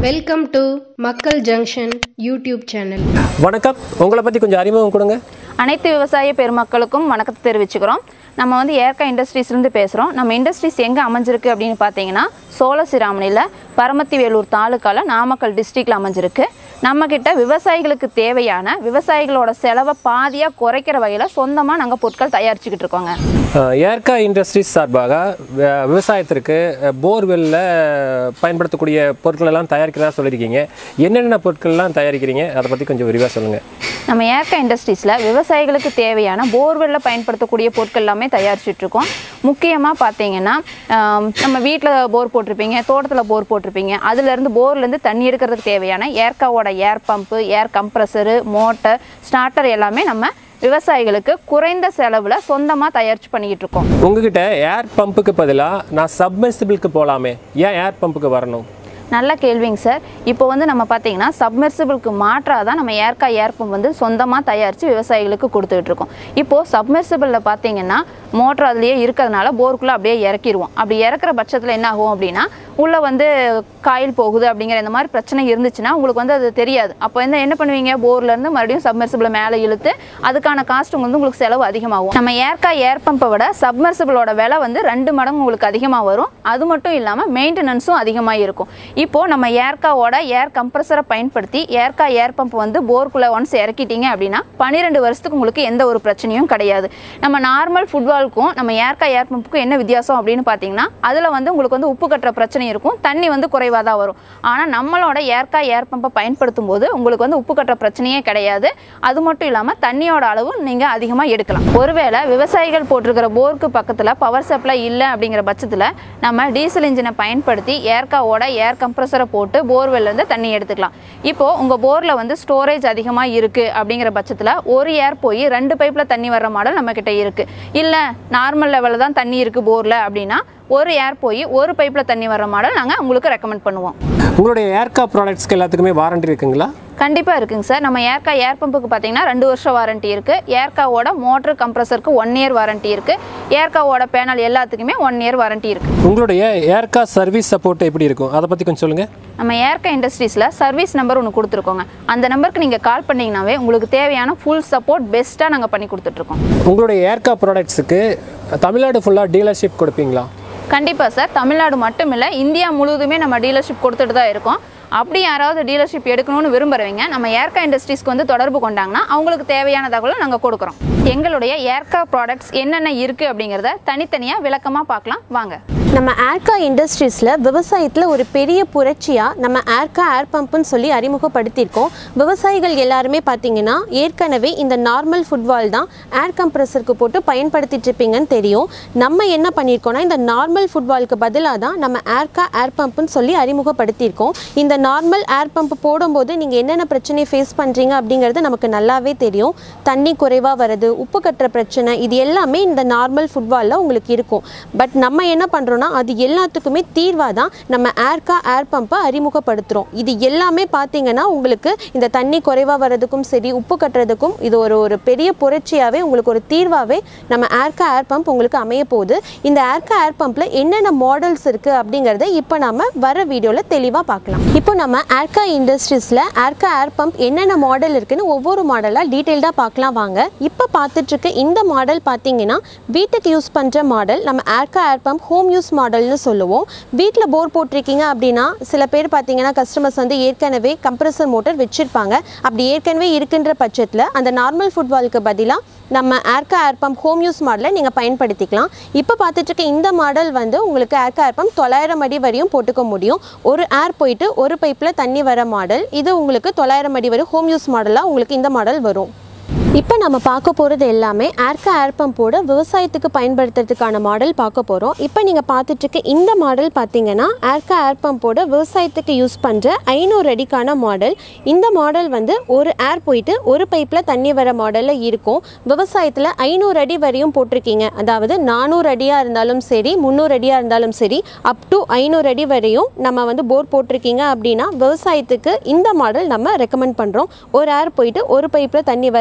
welcome to Makkal junction YouTube channel வணக்கம் உங்களை பற்றி கொஞ்சம் அறிமுகம் கொடுங்க அனைத்து விவசாய பெருமக்களுக்கும் வணக்கத்தை தெரிவிச்சுக்கிறோம் நம்ம வந்து ஏர்கா இண்டஸ்ட்ரீஸ்லேருந்து பேசுகிறோம் நம்ம இண்டஸ்ட்ரீஸ் எங்கே அமைஞ்சிருக்கு அப்படின்னு பார்த்தீங்கன்னா சோழசிராமணியில் பரமத்தி வேலூர் தாலுக்காவில் நாமக்கல் டிஸ்ட்ரிக்டில் அமைஞ்சிருக்கு நம்மக்கிட்ட விவசாயிகளுக்கு தேவையான விவசாயிகளோட செலவை பாதியாக குறைக்கிற வகையில் சொந்தமாக நாங்கள் பொருட்கள் தயாரிச்சுக்கிட்டு இருக்கோங்க அஹ், ஏர்கா இண்டஸ்ட்ரீஸ் சார்பாக வி- விவசாயத்திற்கு போர்வெல்லில் பயன்படுத்தக்கூடிய பொருட்கள் எல்லாம் தயாரிக்கிறதா சொல்லியிருக்கீங்க என்னென்ன பொருட்கள்லாம் தயாரிக்கிறீங்க அதை பற்றி கொஞ்சம் விரிவாக சொல்லுங்கள் நம்ம ஏர்கா இண்டஸ்ட்ரீஸில் விவசாயிகளுக்கு தேவையான போர்வெல்ல பயன்படுத்தக்கூடிய பொருட்கள் எல்லாமே தயாரிச்சுட்டு இருக்கோம் முக்கியமாக பார்த்தீங்கன்னா ஆம், நம்ம வீட்டில் போர் போட்டிருப்பீங்க தோட்டத்தில் போர் போட்டிருப்பீங்க அதுலேருந்து போர்லேருந்து தண்ணி எடுக்கிறதுக்கு தேவையான ஏர்காவோட air pump air compressor motor starter எல்லாமே நம்ம விவசாயிகளுக்கு குறைந்த செலவில் சொந்தமாக தயாரித்து பண்ணிக்கிட்டு இருக்கோம் உங்ககிட்ட ஏர் பம்புக்கு பதிலாக நான் சப்மெர்சிபிளுக்கு போகலாமே ஏன் ஏர் பம்புக்கு வரணும் நல்ல கேள்விங்க சார் இப்போ வந்து நம்ம பார்த்தீங்கன்னா சப்மெர்சிபிளுக்கு மாற்றாக தான் நம்ம ஏர்கா ஏர் பம்ப் வந்து சொந்தமாக தயாரித்து விவசாயிகளுக்கு கொடுத்துட்டு இருக்கோம் இப்போது சப்மெர்சிபிளில் பார்த்தீங்கன்னா மோட்டர் அதுலேயே இருக்கிறதுனால போருக்குள்ளே அப்படியே இறக்கிடுவோம் அப்படி இறக்குற பட்சத்தில் என்ன ஆகும் அப்படின்னா உள்ளே வந்து காயில் போகுது அப்படிங்கிற இந்த மாதிரி பிரச்சனை இருந்துச்சுன்னா உங்களுக்கு வந்து அது தெரியாது அப்போ வந்து என்ன பண்ணுவீங்க போர்லேருந்து மறுபடியும் சப்மெர்சிபிளை மேலே இழுத்து அதுக்கான காஸ்ட் வந்து உங்களுக்கு செலவு அதிகமாகும் நம்ம ஏர்கா ஏர் பம்பை விட சப்மெர்சிபிளோட விலை வந்து ரெண்டு மடங்கு உங்களுக்கு அதிகமாக வரும் அது மட்டும் இல்லாமல் மெயின்டெனன்ஸும் அதிகமாக இருக்கும் இப்போ நம்ம ஏர்காவோட ஏர் கம்ப்ரஸரை பயன்படுத்தி ஏர்கா ஏர் பம்ப் வந்து போர்க்குள்ளே ஒன்ஸ் இறக்கிட்டீங்க அப்படின்னா பன்னிரெண்டு வருஷத்துக்கு உங்களுக்கு எந்த ஒரு பிரச்சனையும் கிடையாது நம்ம நார்மல் ஃபுட்பாலுக்கும் நம்ம ஏர்கா ஏர் பம்புக்கும் என்ன வித்தியாசம் அப்படின்னு பார்த்தீங்கன்னா அதில் வந்து உங்களுக்கு வந்து உப்பு கட்டுற பிரச்சனை இருக்கும் தண்ணி வந்து குறைவாக தான் வரும் ஆனால் நம்மளோட ஏர்கா ஏர் பம்பை பயன்படுத்தும் போது உங்களுக்கு வந்து உப்பு கட்டுற பிரச்சனையே கிடையாது அது மட்டும் இல்லாமல் தண்ணியோட அளவு நீங்கள் அதிகமாக எடுக்கலாம் ஒருவேளை விவசாயிகள் போட்டிருக்கிற போருக்கு பக்கத்தில் பவர் சப்ளை இல்லை அப்படிங்கிற பட்சத்தில் நம்ம டீசல் இன்ஜினை பயன்படுத்தி ஏர்காவோட ஏர் கம்ப்ரஸரை போட்டு போர்வெல்லேருந்து தண்ணி எடுத்துக்கலாம் இப்போது உங்கள் போரில் வந்து ஸ்டோரேஜ் அதிகமாக இருக்குது அப்படிங்கிற பட்சத்தில் ஒரு ஏர் போய் ரெண்டு பைப்பில் தண்ணி வர்ற மாடல் நம்மக்கிட்ட இருக்குது இல்லை நார்மல் லெவலில் தான் தண்ணி இருக்குது போரில் அப்படின்னா ஒரு ஏர் போய் ஒரு பைப்பில் தண்ணி வர்ற மாடல் நாங்கள் உங்களுக்கு ரெக்கமெண்ட் பண்ணுவோம் உங்களுடைய ஏர்கா ப்ராடக்ட்ஸ்க்கு எல்லாத்துக்குமே வாரண்டி இருக்குங்களா கண்டிப்பாக இருக்குங்க சார் நம்ம ஏர்கா ஏர் பம்புக்கு பார்த்தீங்கன்னா ரெண்டு வருஷம் வாரண்டி இருக்குது ஏர்காவோட மோட்டர் கம்ப்ரஸருக்கு ஒன் இயர் வாரண்டி இருக்குது ஏர்காவோட பேனல் எல்லாத்துக்குமே ஒன் இயர் வாரண்டி இருக்குது உங்களுடைய ஏர்கா சர்வீஸ் சப்போர்ட் எப்படி இருக்கும் அதை பற்றி கொஞ்சம் சொல்லுங்கள் நம்ம ஏர்கா இண்டஸ்ட்ரீஸில் சர்வீஸ் நம்பர் ஒன்று கொடுத்துருக்கோங்க அந்த நம்பருக்கு நீங்கள் கால் பண்ணிங்கனாவே உங்களுக்கு தேவையான ஃபுல் சப்போர்ட் பெஸ்ட்டாக நாங்கள் பண்ணி கொடுத்துட்ருக்கோம் உங்களுடைய ஏர்கா ப்ராடக்ட்ஸுக்கு தமிழ்நாடு ஃபுல்லாக டீலர்ஷிப் கொடுப்பீங்களா கண்டிப்பாக சார் தமிழ்நாடு மட்டும் இல்லை இந்தியா முழுவதுமே நம்ம டீலர்ஷிப் கொடுத்துட்டு தான் இருக்கோம் அப்படி யாராவது டீலர்ஷிப் எடுக்கணும்னு விரும்புகிறவங்க நம்ம ஏர்கா இண்டஸ்ட்ரீஸ்க்கு வந்து தொடர்பு கொண்டாங்கன்னா அவங்களுக்கு தேவையான தகவலை நாங்கள் கொடுக்குறோம் எங்களுடைய ஏர்கா ப்ராடக்ட்ஸ் என்னென்ன இருக்குது அப்படிங்கிறத தனித்தனியாக விளக்கமாக பார்க்கலாம் வாங்க நம்ம ஏர்கா இண்டஸ்ட்ரீஸில் விவசாயத்தில் ஒரு பெரிய புரட்சியாக நம்ம ஏர்கா ஏர் பம்புன்னு சொல்லி அறிமுகப்படுத்தியிருக்கோம் விவசாயிகள் எல்லாருமே பார்த்தீங்கன்னா ஏற்கனவே இந்த நார்மல் ஃபுட்வால் தான் ஏர் கம்ப்ரஸருக்கு போட்டு பயன்படுத்திட்டு இருப்பீங்கன்னு தெரியும் நம்ம என்ன பண்ணியிருக்கோம்னா இந்த நார்மல் ஃபுட்வாலுக்கு பதிலாக தான் நம்ம ஏர்கா ஏர் பம்புன்னு சொல்லி அறிமுகப்படுத்தியிருக்கோம் இந்த நார்மல் ஏர் பம்ப் போடும்போது நீங்கள் என்னென்ன பிரச்சனையை ஃபேஸ் பண்ணுறீங்க அப்படிங்கிறது நமக்கு நல்லாவே தெரியும் தண்ணி குறைவாக வருது உப்பு கட்டுற பிரச்சனை இது எல்லாமே இந்த நார்மல் ஃபுட்வாலில் உங்களுக்கு இருக்கும் பட் நம்ம என்ன பண்ணுறோம்னா அது எல்லாத்துக்குமே தீர்வாக தான் நம்ம ஏர்கா ஏர் பம்பை அறிமுகப்படுத்துகிறோம் இது எல்லாமே பார்த்தீங்கன்னா உங்களுக்கு இந்த தண்ணி குறைவாக வர்றதுக்கும் சரி உப்பு கட்டுறதுக்கும் இது ஒரு ஒரு பெரிய புரட்சியாகவே உங்களுக்கு ஒரு தீர்வாகவே நம்ம ஏர்கா ஏர் பம்ப் உங்களுக்கு அமைய போகுது இந்த ஏர்கா ஏர் பம்பில் என்னென்ன மாடல்ஸ் இருக்குது அப்படிங்கிறத இப்போ நம்ம வர வீடியோவில் தெளிவாக பார்க்கலாம் இப்போ நம்ம ஏர்கா இண்டஸ்ட்ரீஸில் ஏர்கா ஏர் பம்ப் என்னென்ன மாடல் இருக்குன்னு ஒவ்வொரு மாடலாக டீட்டெயில்டாக பார்க்கலாம் வாங்க இப்போ பார்த்துட்டு இருக்க இந்த மாடல் பார்த்தீங்கன்னா வீட்டுக்கு யூஸ் பண்ணுற மாடல் நம்ம Airka air pump home use மாடல்னு சொல்லுவோம் வீட்டில் போர் போட்டிருக்கீங்க அப்படின்னா சில பேர் பார்த்தீங்கன்னா கஸ்டமர்ஸ் வந்து ஏற்கனவே கம்ப்ரஸர் மோட்டர் வச்சுருப்பாங்க அப்படி ஏற்கனவே இருக்கின்ற பட்சத்தில் அந்த நார்மல் ஃபுட்பாலுக்கு பதிலாக நம்ம Airka air pump home use மாடலை நீங்கள் பயன்படுத்திக்கலாம் இப்போ பார்த்துட்டு இருக்க இந்த மாடல் வந்து உங்களுக்கு ஏர்கா ஏர் பம்ப் தொள்ளாயிரம் அடி வரையும் போட்டுக்க முடியும் ஒரு ஏர் போயிட்டு ஒரு பைப்பில் தண்ணி வர மாடல் இது உங்களுக்கு தொள்ளாயிரம் அடி வரை ஹோம் யூஸ் மாடலாக உங்களுக்கு இந்த மாடல் வரும் இப்போ நம்ம பார்க்க போகிறது எல்லாமே ஏர்கா ஏர் பம்போட விவசாயத்துக்கு பயன்படுத்துறதுக்கான மாடல் பார்க்க போகிறோம் இப்போ நீங்கள் பார்த்துட்டு இருக்க இந்த மாடல் பார்த்தீங்கன்னா ஏர்கா ஏர் பம்போட விவசாயத்துக்கு யூஸ் பண்ணுற ஐநூறு அடிக்கான மாடல் இந்த மாடல் வந்து ஒரு ஏர் போயிட்டு ஒரு பைப்பில் தண்ணி வர மாடலில் இருக்கும் விவசாயத்தில் ஐநூறு அடி வரையும் போட்டிருக்கீங்க அதாவது நானூறு அடியாக இருந்தாலும் சரி முந்நூறு அடியாக இருந்தாலும் சரி அப் டு ஐநூறு அடி வரையும் நம்ம வந்து போர் போட்டிருக்கீங்க அப்படின்னா விவசாயத்துக்கு இந்த மாடல் நம்ம ரெக்கமெண்ட் பண்ணுறோம் ஒரு ஏர் போயிட்டு ஒரு பைப்பில் தண்ணி வர ஐநூறு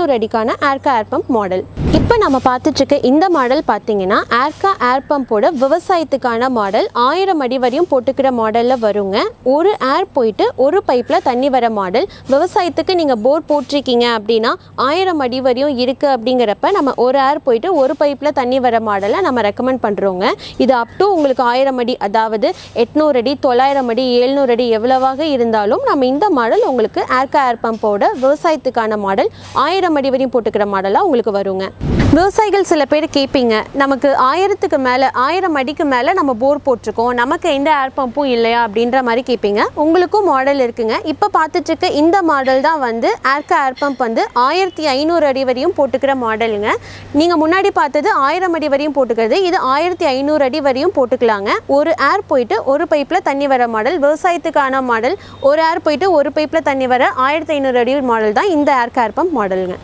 எட்நூறு அடிக்கான ஏர்கா ஏர் பம்ப் மாடல் இப்போ நம்ம பார்த்துட்டு இருக்க இந்த மாடல் பார்த்தீங்கன்னா ஏர்கா ஏர் பம்போட விவசாயத்துக்கான மாடல் ஆயிரம் அடி வரையும் போட்டுக்கிற மாடலில் வருங்க ஒரு ஏர் போயிட்டு ஒரு பைப்பில் தண்ணி வர மாடல் விவசாயத்துக்கு நீங்கள் போர் போட்டிருக்கீங்க அப்படின்னா ஆயிரம் அடி வரையும் இருக்குது அப்படிங்கிறப்ப நம்ம ஒரு ஏர் போயிட்டு ஒரு பைப்பில் தண்ணி வர மாடலை நம்ம ரெக்கமெண்ட் பண்ணுறோங்க இது அப் டு உங்களுக்கு ஆயிரம் அடி அதாவது எட்நூறு அடி தொள்ளாயிரம் அடி எழுநூறு அடி எவ்வளவாக இருந்தாலும் நம்ம இந்த மாடல் உங்களுக்கு ஏர்கா ஏர் பம்போட விவசாயத்துக்கான மாடல் ஆயிரம் அடி வரையும் போட்டுக்கிற மாடலாக உங்களுக்கு வருங்க விவசாயிகள் சில பேர் கேட்பீங்க நமக்கு ஆயிரத்துக்கு மேலே ஆயிரம் அடிக்கு மேலே நம்ம போர் போட்டிருக்கோம் நமக்கு எந்த ஏர் பம்பும் இல்லையா அப்படின்ற மாதிரி கேட்பீங்க உங்களுக்கும் மாடல் இருக்குங்க இப்போ பார்த்துட்டு இருக்க இந்த மாடல் தான் வந்து ஏர்கா ஏர் பம்ப் வந்து ஆயிரத்தி ஐநூறு அடி வரையும் போட்டுக்கிற மாடலுங்க நீங்கள் முன்னாடி பார்த்தது ஆயிரம் அடி வரையும் போட்டுக்கிறது இது ஆயிரத்தி ஐநூறு அடி வரையும் போட்டுக்கலாங்க ஒரு ஏர் போயிட்டு ஒரு பைப்பில் தண்ணி வர மாடல் விவசாயத்துக்கான மாடல் ஒரு ஏர் போயிட்டு ஒரு பைப்பில் தண்ணி வர ஆயிரத்தி ஐநூறு அடி மாடல் தான் இந்த ஏர்கா ஏர் பம்ப் மாடலுங்க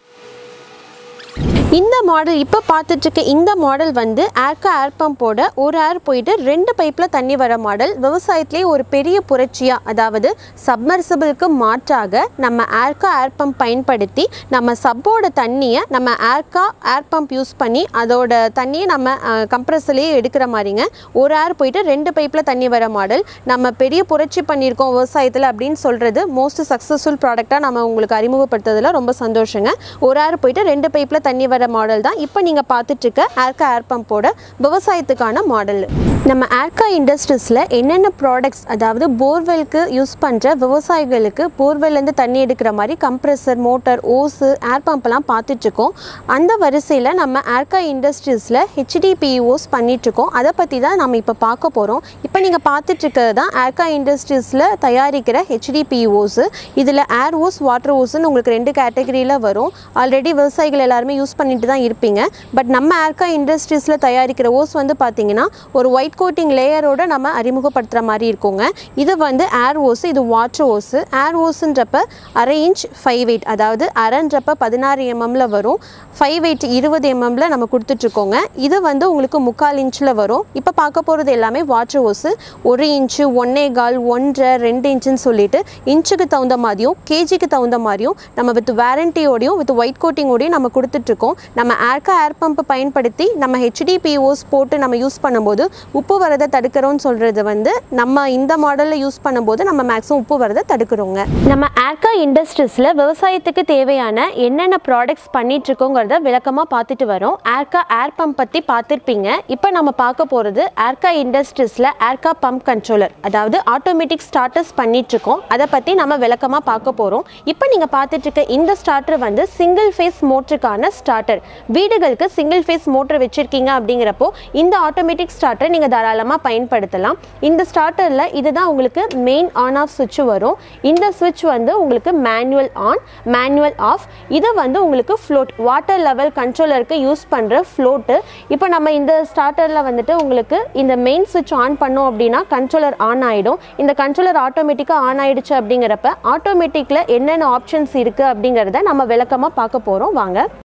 இந்த மாடல் இப்போ பார்த்துட்டு இருக்க இந்த மாடல் வந்து ஏர்கா ஏர் பம்போட ஒரு ஏர் போயிட்டு ரெண்டு பைப்பில் தண்ணி வர மாடல் விவசாயத்திலே ஒரு பெரிய புரட்சியாக அதாவது சப்மர்சிபிளுக்கு மாற்றாக நம்ம ஏர்கா ஏர் பம்ப் பயன்படுத்தி நம்ம சப்போட தண்ணியை நம்ம ஏர்கா ஏர் பம்ப் யூஸ் பண்ணி அதோட தண்ணியை நம்ம கம்ப்ரஸர்லேயே எடுக்கிற மாதிரிங்க ஒரு ஏர் போயிட்டு ரெண்டு பைப்பில் தண்ணி வர மாடல் நம்ம பெரிய புரட்சி பண்ணியிருக்கோம் விவசாயத்தில் அப்படின்னு சொல்கிறது மோஸ்ட் சக்ஸஸ்ஃபுல் ப்ராடக்டாக நம்ம உங்களுக்கு அறிமுகப்படுத்துறதுல ரொம்ப சந்தோஷங்க ஒரு ஏர் போயிட்டு ரெண்டு பைப்பில் தண்ணி வர மாடல் தான் இப்போ நீங்கள் பார்த்துட்டு இருக்க ஏர்கா ஏர் பம்போட விவசாயத்துக்கான மாடல் நம்ம ஏர்கா இண்டஸ்ட்ரீஸில் என்னென்ன ப்ராடக்ட்ஸ் அதாவது போர்வெல்க்கு யூஸ் பண்ணுற விவசாயிகளுக்கு போர்வெல்லேருந்து தண்ணி எடுக்கிற மாதிரி கம்ப்ரெசர் மோட்டார் ஓஸு ஏர் பம்ப்லாம் பார்த்துட்ருக்கோம் அந்த வரிசையில் நம்ம ஏர்கா இண்டஸ்ட்ரீஸில் ஹெச்டிபிஓஸ் பண்ணிகிட்ருக்கோம் அதை பற்றி தான் நம்ம இப்போ பார்க்க போகிறோம் இப்போ நீங்கள் பார்த்துட்ருக்கிறது தான் ஏர்கா இண்டஸ்ட்ரீஸில் தயாரிக்கிற ஹெச்டிபிஓஸு இதில் ஏர் ஓஸ் வாட்டர் ஓஸ்ன்னு உங்களுக்கு ரெண்டு கேட்டகரியில் வரும் ஆல்ரெடி விவசாயிகள் எல்லாருமே யூஸ் பண்ணிட்டு தான் இருப்பீங்க பட் நம்ம ஏர்கா இண்டஸ்ட்ரீஸில் தயாரிக்கிற ஓஸ் வந்து பார்த்தீங்கன்னா ஒரு ஒயிட் கோட்டிங் லேயரோட நம்ம அறிமுகப்படுத்துகிற மாதிரி இருக்குங்க இது வந்து ஏர் ஓஸ் இது வாட்டர் ஓஸு ஏர் ஓஸுன்றப்ப அரை இன்ச் ஃபைவ் எயிட் அதாவது அரைன்றப்ப பதினாறு எம்எம்ல வரும் ஃபைவ் எயிட் இருபது எம்எம்ல நம்ம கொடுத்துட்ருக்கோங்க இது வந்து உங்களுக்கு முக்கால் இன்ச்சில் வரும் இப்போ பார்க்க போகிறது எல்லாமே வாட்டர் ஓஸு ஒரு இன்ச்சு ஒன்னே கால் ஒன்றரை ரெண்டு இன்ச்சுன்னு சொல்லிட்டு இன்ச்சுக்கு தகுந்த மாதிரியும் கேஜிக்கு தகுந்த மாதிரியும் நம்ம வித் வாரண்டியோடையும் வித் ஒயிட் கோட்டிங்கோடையும் நம்ம கொடுத்துட்ருக்கோம் நம்ம ஏர்கா ஏர் பம்ப் பயன்படுத்தி நம்ம ஹெச்டிபிஓஸ் போட்டு நம்ம யூஸ் பண்ணும்போது உப்பு வரதை தடுக்கிறோம்னு சொல்கிறது வந்து நம்ம இந்த மாடலில் யூஸ் பண்ணும்போது நம்ம மேக்ஸிமம் உப்பு வரதை தடுக்கிறோங்க நம்ம ஏர்கா இண்டஸ்ட்ரீஸில் விவசாயத்துக்கு தேவையான என்னென்ன ப்ராடக்ட்ஸ் பண்ணிகிட்ருக்கோங்கிறத விளக்கமாக பார்த்துட்டு வரோம் ஏர்கா ஏர் பம்ப் பற்றி பார்த்துருப்பீங்க இப்போ நம்ம பார்க்க போகிறது ஏர்கா இண்டஸ்ட்ரீஸில் ஏர்கா பம்ப் கண்ட்ரோலர் அதாவது ஆட்டோமேட்டிக் ஸ்டார்டர்ஸ் பண்ணிகிட்ருக்கோம் அதை பற்றி நம்ம விளக்கமாக பார்க்க போகிறோம் இப்போ நீங்கள் பார்த்துட்டு இருக்க இந்த ஸ்டார்டர் வந்து சிங்கிள் ஃபேஸ் மோட்டருக்கான ஸ்டார்டர் வீடுகளுக்கு சிங்கிள் ஃபேஸ் மோட்டர் வச்சுருக்கீங்க அப்படிங்கிறப்போ இந்த ஆட்டோமேட்டிக் ஸ்டார்டரை நீங்கள் தாராளமாக பயன்படுத்தலாம் இந்த ஸ்டார்டரில் இதுதான் உங்களுக்கு மெயின் ஆன் ஆஃப் சுவிட்ச் வரும் இந்த சுவிட்ச் வந்து உங்களுக்கு மேனுவல் ஆன் மேனுவல் ஆஃப் இது வந்து உங்களுக்கு ஃப்ளோட் வாட்டர் லெவல் கண்ட்ரோலருக்கு யூஸ் பண்ணுற ஃப்ளோட்டு இப்போ நம்ம இந்த ஸ்டார்டரில் வந்துட்டு உங்களுக்கு இந்த மெயின் சுவிட்ச் ஆன் பண்ணோம் அப்படின்னா கண்ட்ரோலர் ஆன் ஆகிடும் இந்த கண்ட்ரோலர் ஆட்டோமேட்டிக்காக ஆன் ஆயிடுச்சு அப்படிங்கிறப்ப ஆட்டோமேட்டிக்கில் என்னென்ன ஆப்ஷன்ஸ் இருக்குது அப்படிங்கிறத நம்ம விளக்கமாக பார்க்க போகிறோம் வாங்க